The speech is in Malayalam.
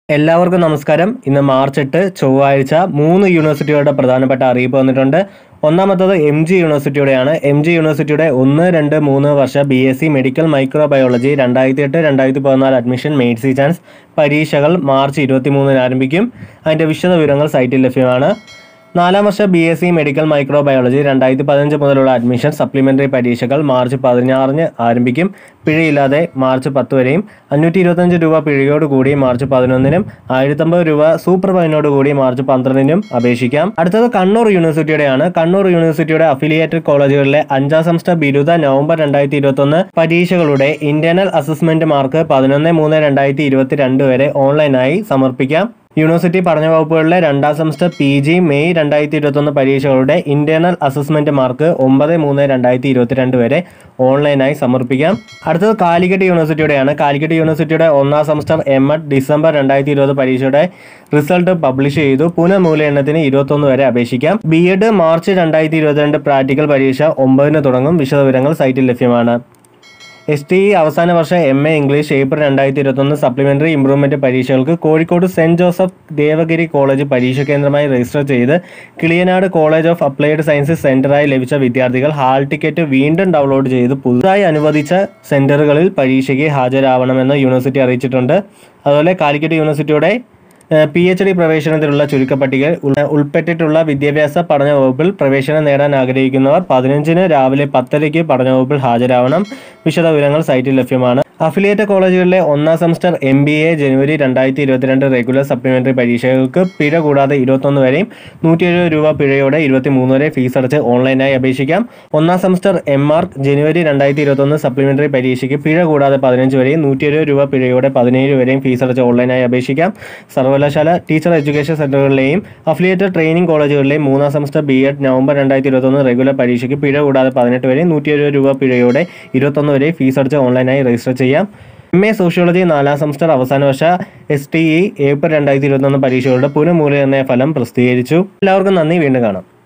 എല്ലാവർക്കും നമസ്കാരം ഇന്ന് മാർച്ച് എട്ട് ചൊവ്വാഴ്ച മൂന്ന് യൂണിവേഴ്സിറ്റികളുടെ പ്രധാനപ്പെട്ട അറിയിപ്പ് വന്നിട്ടുണ്ട് ഒന്നാമത്തത് എം ജി യൂണിവേഴ്സിറ്റിയുടെയാണ് എം ജി യൂണിവേഴ്സിറ്റിയുടെ ഒന്ന് രണ്ട് മൂന്ന് വർഷ B S C medical microbiology രണ്ടായിരത്തി എട്ട് രണ്ടായിരത്തി പതിനാല് അഡ്മിഷൻ മെയ്ഡ്സി ചാൻസ് പരീക്ഷകൾ മാർച്ച് ഇരുപത്തി മൂന്നിന് ആരംഭിക്കും അതിൻ്റെ വിശദ വിവരങ്ങൾ സൈറ്റിൽ ലഭ്യമാണ് നാലാം വർഷ B S C medical microbiology രണ്ടായിരത്തി പതിനഞ്ച് മുതലുള്ള അഡ്മിഷൻ സപ്ലിമെൻ്ററി പരീക്ഷകൾ മാർച്ച് പതിനാറിന് ആരംഭിക്കും പിഴയില്ലാതെ മാർച്ച് പത്ത് വരെയും അഞ്ഞൂറ്റി ഇരുപത്തഞ്ച് രൂപ പിഴയോടുകൂടി മാർച്ച് പതിനൊന്നിനും ആയിരത്തമ്പത് രൂപ സൂപ്പർ ഫൈനോടുകൂടി മാർച്ച് പന്ത്രണ്ടിനും അപേക്ഷിക്കാം അടുത്തത് കണ്ണൂർ യൂണിവേഴ്സിറ്റിയുടെയാണ് കണ്ണൂർ യൂണിവേഴ്സിറ്റിയുടെ അഫിലിയേറ്റഡ് കോളേജുകളിലെ അഞ്ചാം സെമസ്റ്റർ ബിരുദ നവംബർ രണ്ടായിരത്തി ഇരുപത്തൊന്ന് പരീക്ഷകളുടെ ഇന്റേണൽ അസസ്മെന്റ് മാർക്ക് പതിനൊന്ന് മൂന്ന് രണ്ടായിരത്തി ഇരുപത്തിരണ്ട് വരെ ഓൺലൈനായി സമർപ്പിക്കാം യൂണിവേഴ്സിറ്റി പഠന വകുപ്പുകളിലെ രണ്ടാം സെമസ്റ്റർ പി ജി മെയ് രണ്ടായിരത്തി ഇരുപത്തൊന്ന് പരീക്ഷകളുടെ ഇന്റേണൽ അസസ്മെന്റ് മാർക്ക് ഒമ്പത് മൂന്ന് രണ്ടായിരത്തി ഇരുപത്തിരണ്ട് വരെ ഓൺലൈനായി സമർപ്പിക്കാം അടുത്തത് കാലിക്കറ്റ് യൂണിവേഴ്സിറ്റിയുടെയാണ് കാലിക്കറ്റ് യൂണിവേഴ്സിറ്റിയുടെ ഒന്നാം സെമസ്റ്റർ എം എഡ് ഡിസംബർ രണ്ടായിരത്തി ഇരുപത് പരീക്ഷയുടെ റിസൾട്ട് പബ്ലിഷ് ചെയ്തു പുനഃമൂല്യനത്തിന് ഇരുപത്തൊന്ന് വരെ അപേക്ഷിക്കാം ബി എഡ് മാർച്ച് രണ്ടായിരത്തി ഇരുപത്തിരണ്ട് പ്രാക്ടിക്കൽ പരീക്ഷ ഒമ്പതിന് തുടങ്ങും വിശദവിവരങ്ങൾ സൈറ്റിൽ ലഭ്യമാണ് എസ് ടി ഇ അവസാന വർഷ എം എ ഇംഗ്ലീഷ് ഏപ്രിൽ രണ്ടായിരത്തി ഇരുപത്തൊന്ന് സപ്ലിമെന്ററി ഇംപ്രൂവ്മെന്റ് പരീക്ഷകൾക്ക് Kozhikode saint Joseph Devagiri college പരീക്ഷ കേന്ദ്രമായി രജിസ്റ്റർ ചെയ്ത് Kiliyanad college of applied sciences സെന്ററായി ലഭിച്ച വിദ്യാർത്ഥികൾ ഹാൾ ടിക്കറ്റ് വീണ്ടും ഡൗൺലോഡ് ചെയ്ത് പുതുതായി അനുവദിച്ച സെന്ററുകളിൽ പരീക്ഷയ്ക്ക് ഹാജരാവണമെന്ന് യൂണിവേഴ്സിറ്റി അറിയിച്ചിട്ടുണ്ട് അതുപോലെ കാലിക്കറ്റ് യൂണിവേഴ്സിറ്റിയുടെ പി എച്ച് ഡി പ്രവേശനത്തിനുള്ള ചുരുക്കപ്പട്ടികയിൽ ഉൾ- ഉൾപ്പെട്ടിട്ടുള്ള വിദ്യാഭ്യാസ പഠന വകുപ്പിൽ പ്രവേശനം നേടാൻ ആഗ്രഹിക്കുന്നവർ പതിനഞ്ചിന് രാവിലെ പത്തരയ്ക്ക് പഠന വകുപ്പിൽ ഹാജരാവണം വിശദവിവരങ്ങൾ സൈറ്റിൽ ലഭ്യമാണ് അഫിലിയേറ്റ് കോളേജുകളിലെ ഒന്നാം സെമസ്റ്റർ എം ബി എ ജനുവരി രണ്ടായിരത്തി ഇരുപത്തിരണ്ട് റെഗുലർ സപ്ലിമെന്ററി പരീക്ഷകൾക്ക് പിഴ കൂടാതെ ഇരുപത്തൊന്ന് വരെയും നൂറ്റി എഴുപത് രൂപ പിഴയോടെ ഇരുപത്തി മൂന്ന് വരെ ഫീസ് അടച്ച് ഓൺലൈനായി അപേക്ഷിക്കാം ഒന്നാം സെമസ്റ്റർ എം മാർക്ക് ജനുവരി രണ്ടായിരത്തി ഇരുപത്തൊന്ന് സപ്ലിമെന്ററി പരീക്ഷയ്ക്ക് പിഴ കൂടാതെ പതിനഞ്ച് വരെയും നൂറ്റി എഴുപത് രൂപ പിഴയോടെ പതിനേഴ് വരെയും ഫീസ് അടച്ച് ഓൺലൈനായി അപേക്ഷിക്കാം സർവകലാശാല ടീച്ചർ എഡ്യൂക്കേഷൻ സെന്ററുകളിലെയും അഫിലിയേറ്റഡ് ട്രെയിനിംഗ് കോളേജുകളിലെയും മൂന്നാം സെമസ്റ്റർ ബി എഡ് നവംബർ രണ്ടായിരത്തി ഇരുപത്തൊന്ന് റെഗുലർ പരീക്ഷയ്ക്ക് പിഴ കൂടാതെ പതിനെട്ട് വരെയും നൂറ്റി എഴുപത് രൂപ പിഴയോടെ ഇരുപത്തൊന്ന് വരെ ഫീസ് അടച്ച് ഓൺലൈനായി രജിസ്റ്റർ ചെയ്യാം എം എ സോഷ്യോളജി നാലാം സെമസ്റ്റർ അവസാന വർഷ എസ് ടി ഇ ഏപ്രിൽ രണ്ടായിരത്തി ഇരുപത്തൊന്ന് പരീക്ഷകളുടെ പുനഃമൂല്യനിർണ്ണയ ഫലം പ്രസിദ്ധീകരിച്ചു എല്ലാവർക്കും നന്ദി വീണ്ടും കാണാം